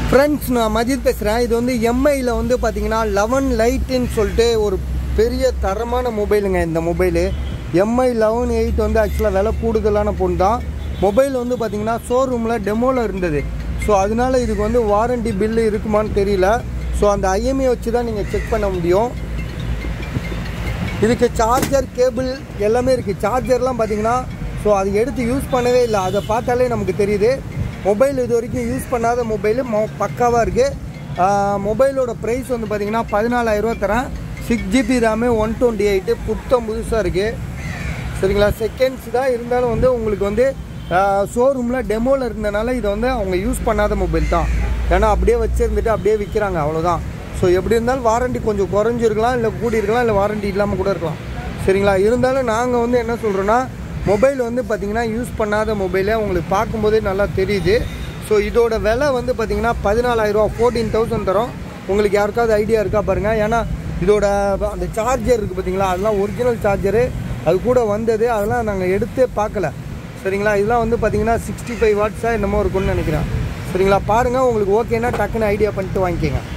friends நான் மஜித் பேசுகிறேன் இது வந்து எம்ஐயில் வந்து பார்த்தீங்கன்னா லெவன் லைட்டுன்னு சொல்லிட்டு ஒரு பெரிய தரமான மொபைலுங்க இந்த மொபைலு எம்ஐ லெவன் எயிட் வந்து ஆக்சுவலாக விலை கூடுதலான பொண்ணு தான் மொபைல் வந்து பார்த்தீங்கன்னா ஷோரூமில் டெமோவில் இருந்தது ஸோ அதனால இதுக்கு வந்து வாரண்டி பில்லு இருக்குமான்னு தெரியல ஸோ அந்த ஐஎம்ஐ வச்சு தான் நீங்கள் செக் பண்ண முடியும் இதுக்கு சார்ஜர் கேபிள் எல்லாமே இருக்குது சார்ஜர்லாம் பார்த்தீங்கன்னா ஸோ அது எடுத்து யூஸ் பண்ணவே இல்லை அதை பார்த்தாலே நமக்கு தெரியுது மொபைல் இது வரைக்கும் யூஸ் பண்ணாத மொபைலு மொ பக்காவாக இருக்குது மொபைலோட ப்ரைஸ் வந்து பார்த்தீங்கன்னா பதினாலாயிரரூவா தரேன் six GB RAM one twenty eight புத்தம் புதுசாக இருக்குது சரிங்களா செகண்ட்ஸ் தான் இருந்தாலும் வந்து உங்களுக்கு வந்து ஷோரூமில் டெமோவில் இருந்தனால இதை வந்து அவங்க யூஸ் பண்ணாத மொபைல் தான் ஏன்னா அப்படியே வச்சுருந்துட்டு அப்படியே விற்கிறாங்க அவ்வளோதான் ஸோ எப்படி இருந்தாலும் வாரண்டி கொஞ்சம் குறைஞ்சிருக்கலாம் இல்லை கூடியிருக்கலாம் இல்லை வாரண்டி இல்லாமல் கூட இருக்கலாம் சரிங்களா இருந்தாலும் நாங்கள் வந்து என்ன சொல்கிறோன்னா மொபைல் வந்து பார்த்திங்கன்னா யூஸ் பண்ணாத மொபைலே உங்களுக்கு பார்க்கும்போதே நல்லா தெரியுது ஸோ இதோட விலை வந்து பார்த்திங்கன்னா பதினாலாயிரரூவா ஃபோர்டீன் தௌசண்ட் தரோம் உங்களுக்கு யாருக்காவது ஐடியா இருக்கா பாருங்கள் ஏன்னா இதோட அந்த சார்ஜர் இருக்குது பார்த்தீங்களா அதெல்லாம் ஒரிஜினல் சார்ஜரு அது கூட வந்தது அதெல்லாம் நாங்கள் எடுத்தே பார்க்கல சரிங்களா இதெல்லாம் வந்து பார்த்தீங்கன்னா சிக்ஸ்டி ஃபைவ் வாட்ஸாக என்னமோ இருக்கும்னு நினைக்கிறேன் சரிங்களா பாருங்கள் உங்களுக்கு ஓகேன்னா டக்குன்னு ஐடியா பண்ணிட்டு வாங்கிக்கோங்க